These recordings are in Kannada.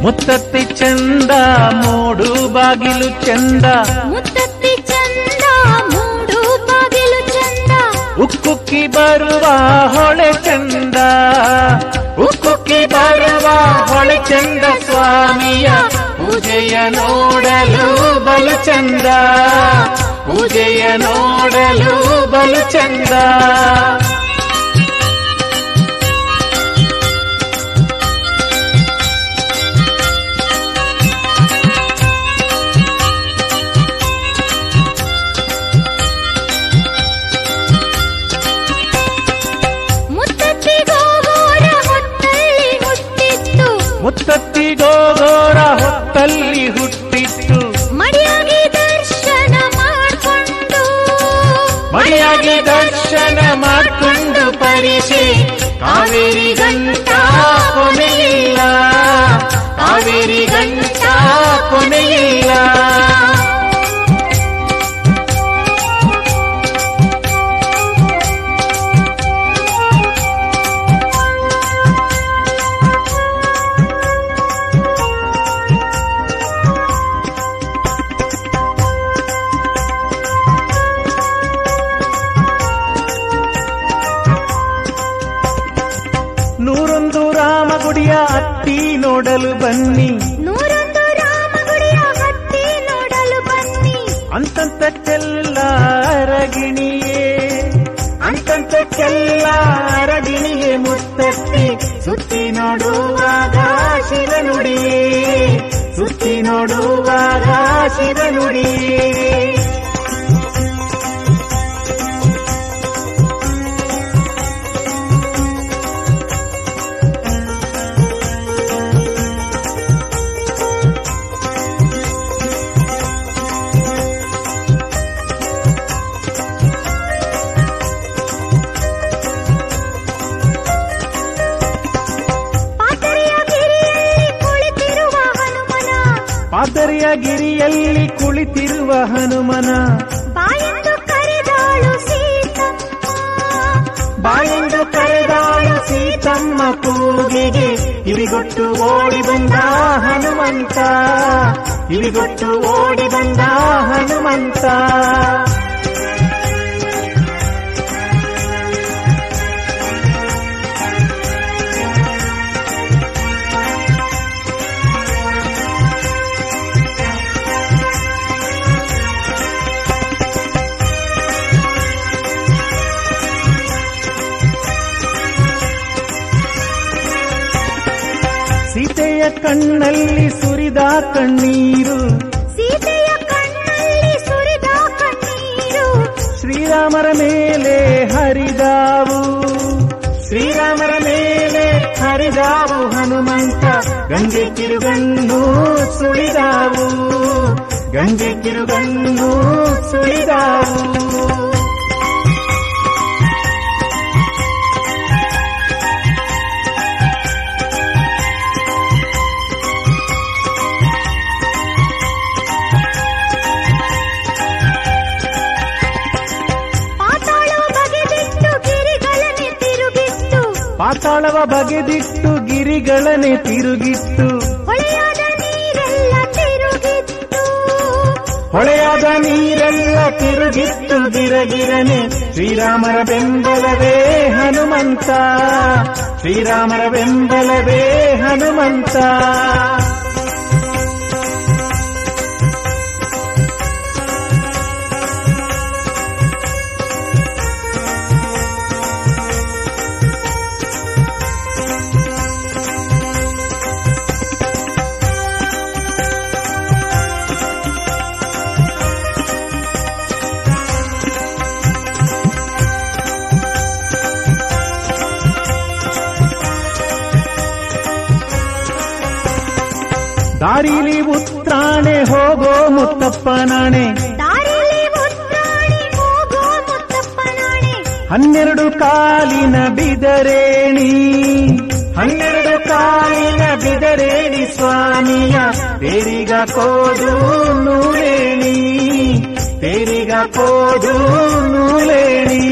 ಮುತ್ತತ್ತಿ ಚಂದ ಮೂಡು ಬಾಗಿಲು ಚಂದ ಮುತ್ತತ್ತಿ ಚಂದ ಮೂಡು ಬಾಗಿಲು ಚಂದ ಉಕ್ಕುಕ್ಕಿ ಬರುವ ಹೊಳೆ ಚಂದ ಉಕ್ಕುಕ್ಕಿ ಬರುವ ಹೊಳೆ ಚಂದ ಸ್ವಾಮಿಯ ಪೂಜೆಯ ನೋಡಲು ಬಲು ಚಂದ ಪೂಜೆಯ ನೋಡಲು ಬಲು ಚಂದ ಮುತ್ತತ್ತಿ ಗೋಗೋರ ಹೊತ್ತಲ್ಲಿ ಹುಟ್ಟಿತ್ತು ಮುತ್ತತ್ತಿ ಗೋಗೋರ ಹೊತ್ತಲ್ಲಿ ಹುಟ್ಟಿತ್ತು ಮಡಿಯಾಗಿ ದರ್ಶನ ಮಾಡ್ಕೊಂಡು ಮಡಿಯಾಗಿ ದರ್ಶನ ಮಾಡಿಕೊಂಡು ಪರಿಸಿ ಕಾವೇರಿ ಗಂಟ ಕೊನೆಯಿಲ್ಲ ಕಾವೇರಿ ಗಂಟ ಕೊನೆಯಿಲ್ಲ ನೂರೊಂದು ರಾಮಗುಡಿಯ ಅತ್ತಿ ನೋಡಲು ಬನ್ನಿ ನೂರೊಂದು ರಾಮಗುಡಿಯ ಹತ್ತಿ ನೋಡಲು ಬನ್ನಿ ಅಂತಂತಕ್ಕೆಲ್ಲ ಅರಗಿಣಿಯೇ ಅಂತಂತಕ್ಕೆಲ್ಲ ಅರಗಿಣಿಯೇ ಮುತ್ತತ್ತಿ ಸುತ್ತಿ ನೋಡುವಾಗ ಶಿವನುಡಿಯೇ ಸುತ್ತಿ ನೋಡುವಾಗ ಶಿವನುಡಿಯೇ ಪಾತರಿಯ ಗಿರಿಯಲ್ಲಿ ಕುಳಿತಿರುವ ಹನುಮನ ಪಾದರಿಯ ಗಿರಿಯಲ್ಲಿ ಕುಳಿತಿರುವ ಹನುಮನ ಬಾಯೆಂದು ಕರೆದಾಳು ಸೀತಮ್ಮ ಬಾಳೆಂದು ಕರೆದಾಳು ಸೀತಮ್ಮ ಕೂಗಿಗೆ ಇವಿಗೊಟ್ಟು ಓಡಿ ಬಂದ ಹನುಮಂತ ಇವಿಗೊಟ್ಟು ಓಡಿ ಬಂದ ಹನುಮಂತ ಸೀತೆಯ ಕಣ್ಣಲ್ಲಿ ಸುರಿದ ಕಣ್ಣೀರು ಸೀತೆಯ ಕಣ್ಣಲ್ಲಿ ಸುರಿದ ಕಣ್ಣೀರು ಶ್ರೀರಾಮರ ಮೇಲೆ ಹರಿದಾವು ಶ್ರೀರಾಮರ ಮೇಲೆ ಹರಿದಾವು ಹನುಮಂತ ಗಂಗೆ ಕಿರುಗಣ್ಣು ಸುಳಿದಾವು ಗಂಗೆ ಕಿರುಗಣ್ಣು ಸುಳಿದಾವು ಪಾತಾಳ ಬಗೆದಿಟ್ಟು ಗಿರಿಗಳನ್ನೇ ತಿರುಗಿತ್ತು ಪಾತಾಳವ ಬಗೆದಿಟ್ಟು ಗಿರಿಗಳನೆ ತಿರುಗಿತ್ತು ಹೊಳೆಯಾದ ನೀರೆಲ್ಲ ತಿರುಗಿತ್ತು ಹೊಳೆಯಾದ ನೀರೆಲ್ಲ ತಿರುಗಿತ್ತು ಗಿರಗಿರನೆ ಶ್ರೀರಾಮರ ಬೆಂಬಲವೇ ಹನುಮಂತ ಶ್ರೀರಾಮರ ಬೆಂಬಲವೇ ಹನುಮಂತ ದಾರಿಲಿ ಉತ್ರಾಣೆ ಹೋಗೋ ಮುತ್ತಪ್ಪನಾಣೆ ದಾರಿಲಿ ಉತ್ರಾಣಿ ಹೋಗೋ ಮುತ್ತಪ್ಪನಾಣೆ ಹನ್ನೆರಡು ಕಾಲಿನ ಬಿದರೇಣಿ ಹನ್ನೆರಡು ಕಾಲಿನ ಬಿದರೇಣಿ ಸ್ವಾಮಿಯ ತೇರಿಗ ಕೋದು ನೂರೇಣಿ ತೇರಿಗ ಕೋದು ನೂಲೇಣಿ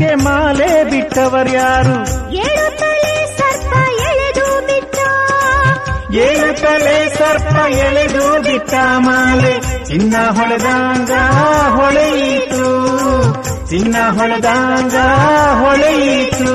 ಕಂಠಕ್ಕೆ ಮಾಲೆ ಬಿಟ್ಟವರ್ಯಾರು ಏಳು ತಲೆ ಸರ್ಪ ಎಳೆದು ಬಿಟ್ಟ ಏಳು ತಲೆ ಸರ್ಪ ಎಳೆದು ಬಿಟ್ಟ ಮಾಲೆ ಚಿನ್ನ ಹೊಳೆದಾಂಗ ಹೊಳೆಯಿತು ಚಿನ್ನ ಹೊಳೆದಾಂಗ ಹೊಳೆಯಿತು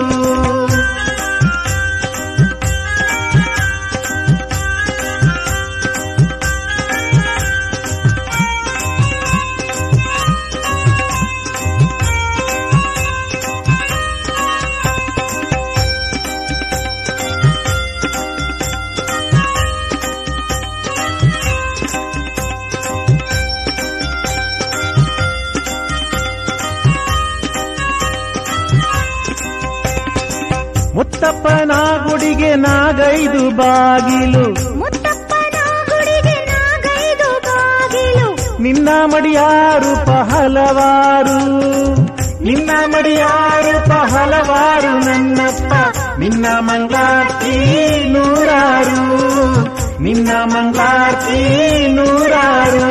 ಮುತ್ತಪ್ಪನ ಗುಡಿಗೆ ನಾಗೈದು ಬಾಗಿಲು ಮುತ್ತಪ್ಪನ ಗುಡಿಗೆ ನಾಗೈದು ಬಾಗಿಲು ನಿನ್ನ ಮಡಿಯಾರೂಪ ಹಲವಾರು ನಿನ್ನ ಮಡಿಯಾರೂಪ ಹಲವಾರು ನನ್ನಪ್ಪ ನಿನ್ನ ಮಂಗಳಾರ್ತಿ ನೂರಾರು ನಿನ್ನ ಮಂಗಳಾರ್ತಿ ನೂರಾರು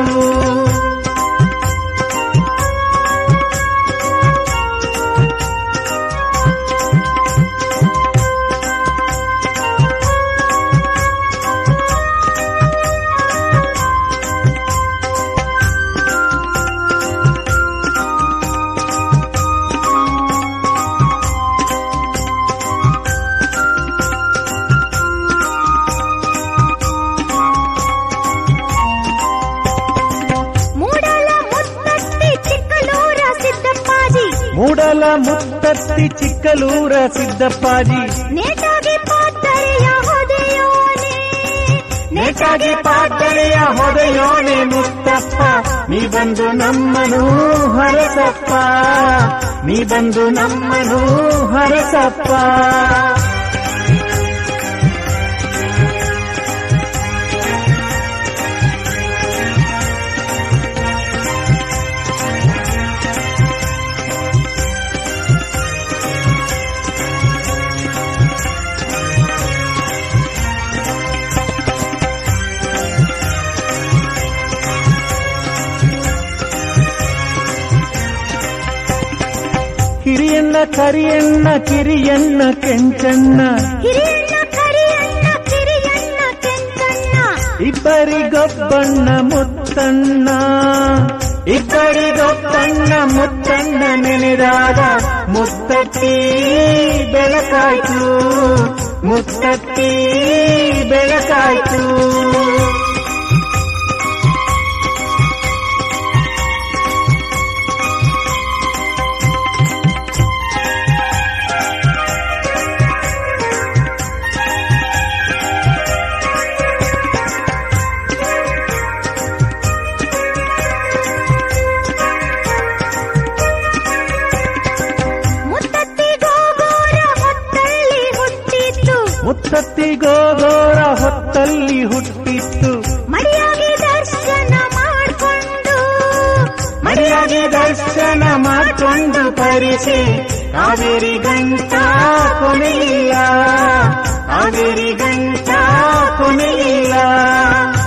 ಮೂಡಲ ಮುತ್ತತ್ತಿ ಚಿಕ್ಕಲೂರ ಸಿದ್ದಪ್ಪಾಜಿ ಮೂಡಲ ಮುತ್ತತ್ತಿ ಚಿಕ್ಕಲೂರ ಸಿದ್ದಪ್ಪಾಜಿ ನೇತಾಗಿ ಪಾತರೆಯ ಹೊದೆಯೋನೆ ನೇಕಾಗಿ ಪಾತ್ರೆಯ ಹೊದೆಯೋನೆ ಮುತ್ತಪ್ಪ ನೀ ಬಂದು ನಮ್ಮನು ಹರಸಪ್ಪ ನೀ ಬಂದು ನಮ್ಮನು ಹರಸಪ್ಪ ಹಿರಿಯಣ್ಣ ಕರಿಯಣ್ಣ ಕಿರಿಯಣ್ಣ ಕೆಂಚಣ್ಣ ಹಿರಿಯಣ್ಣ ಕರಿಯಣ್ಣ ಕಿರಿಯಣ್ಣ ಕೆಂಚಣ್ಣ ಇಬ್ಬರಿಗೊಬ್ಬಣ್ಣ ಮುತ್ತಣ್ಣ ಇಬ್ಬರಿಗೊಬ್ಬಣ್ಣ ಮುತ್ತಣ್ಣ ನೆನೆದಾಗ ಮುತ್ತಟ್ಟಿ ಬೆಳಕಾಯ್ತು ಮುತ್ತಟ್ಟಿ ಬೆಳಕಾಯ್ತು ಮುತ್ತತ್ತಿ ಗೋಗೋರ ಹೊತ್ತಲ್ಲಿ ಹುಟ್ಟಿತ್ತು ಮುತ್ತತ್ತಿ ಗೋಗೋರ ಹೊತ್ತಲ್ಲಿ ಹುಟ್ಟಿತ್ತು ಮಡಿಯಾಗಿ ದರ್ಶನ ಮಾಡಿಕೊಂಡು ಮಡಿಯಾಗಿ ದರ್ಶನ ಮಾಡಿಕೊಂಡು ಪರಿಸಿ ಕಾವೇರಿ ಗಂಟ ಕೊನೆಯಿಲ್ಲ ಕಾವೇರಿ ಗಂಟ ಕೊನೆಯಿಲ್ಲ